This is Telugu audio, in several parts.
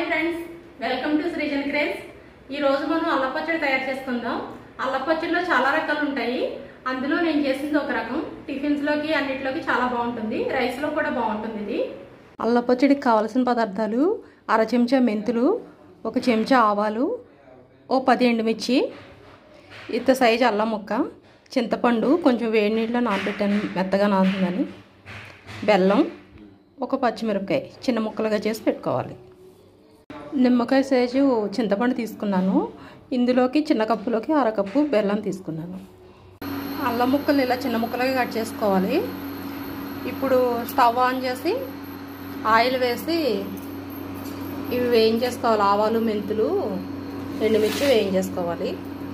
friends welcome to Srijan craze ఈ రోజు మనం అల్లపచ్చడి తయారు చేసుకుందాం అల్లపచ్చడిలో చాలా రకాలు ఉంటాయి అందులో నేను చేసింది ఒక రకం టిఫిన్స్ లోకి అన్నిటిలోకి చాలా బాగుంటుంది రైస్ లో కూడా బాగుంటుంది ఇది అల్లపచ్చడికి కావలసిన పదార్థాలు అర చెంచా మెంతులు ఒక చెంచా ఆవాలు ఓ పది ఎండుమిర్చి ఇంత సైజు అల్లం ముక్క చింతపండు కొంచెం వేడి నీళ్ళలో నానబెట్టాను మెత్తగా నానుతుందని బెల్లం ఒక పచ్చిమిరపకాయ చిన్న ముక్కలుగా చేసి పెట్టుకోవాలి నిమ్మకాయ సైజు చింతపండు తీసుకున్నాను ఇందులోకి చిన్న కప్పులోకి అరకప్పు బెల్లం తీసుకున్నాను అల్లం ముక్కలు ఇలా చిన్న ముక్కలుగా కట్ చేసుకోవాలి ఇప్పుడు స్టవ్ ఆన్ చేసి ఆయిల్ వేసి ఇవి వేయించేసుకోవాలి ఆవాలు మెంతులు ఎండుమిర్చి వేయించేసుకోవాలి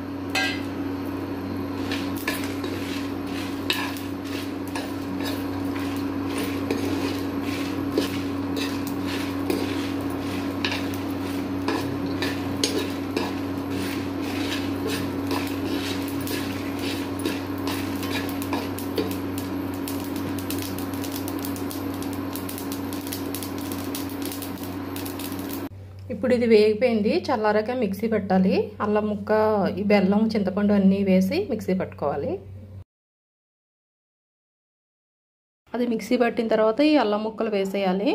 ఇప్పుడు ఇది వేగిపోయింది చల్లారాక మిక్సీ పెట్టాలి అల్లం ముక్క ఈ బెల్లం చింతపండు అన్నీ వేసి మిక్సీ పట్టుకోవాలి అది మిక్సీ పట్టిన తర్వాత ఈ అల్లం ముక్కలు వేసేయాలి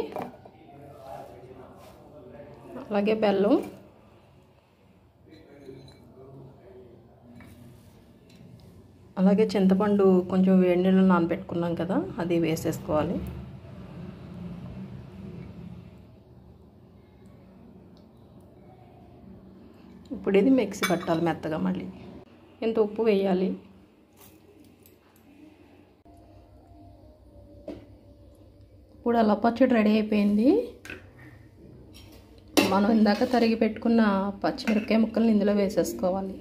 అలాగే బెల్లం అలాగే చింతపండు కొంచెం వేడి నీళ్ళు నానబెట్టుకున్నాం కదా అది వేసేసుకోవాలి ఇప్పుడు ఇది మిక్సీ పట్టాలి మెత్తగా మళ్ళీ ఎంత ఉప్పు వేయాలి ఇప్పుడు అలా పచ్చడి రెడీ అయిపోయింది మనం ఇందాక తరిగి పెట్టుకున్న పచ్చిమిరపకాయ ముక్కల్ని ఇందులో వేసేసుకోవాలి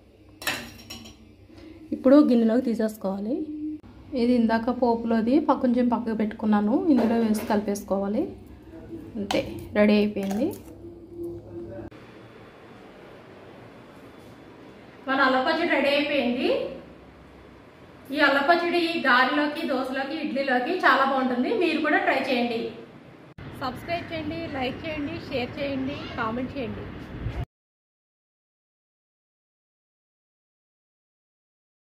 ఇప్పుడు గిన్నెలోకి తీసేసుకోవాలి ఇది ఇందాక పోపులోది కొంచెం పక్కకు పెట్టుకున్నాను ఇందులో వేసి కలిపేసుకోవాలి అంతే రెడీ అయిపోయింది మన అల్లపచ్చడి రెడీ అయిపోయింది ఈ అల్లపచ్చడి గారెలోకి దోశలోకి ఇడ్లీలోకి చాలా బాగుంటుంది మీరు కూడా ట్రై చేయండి సబ్స్క్రైబ్ చేయండి లైక్ చేయండి షేర్ చేయండి కామెంట్ చేయండి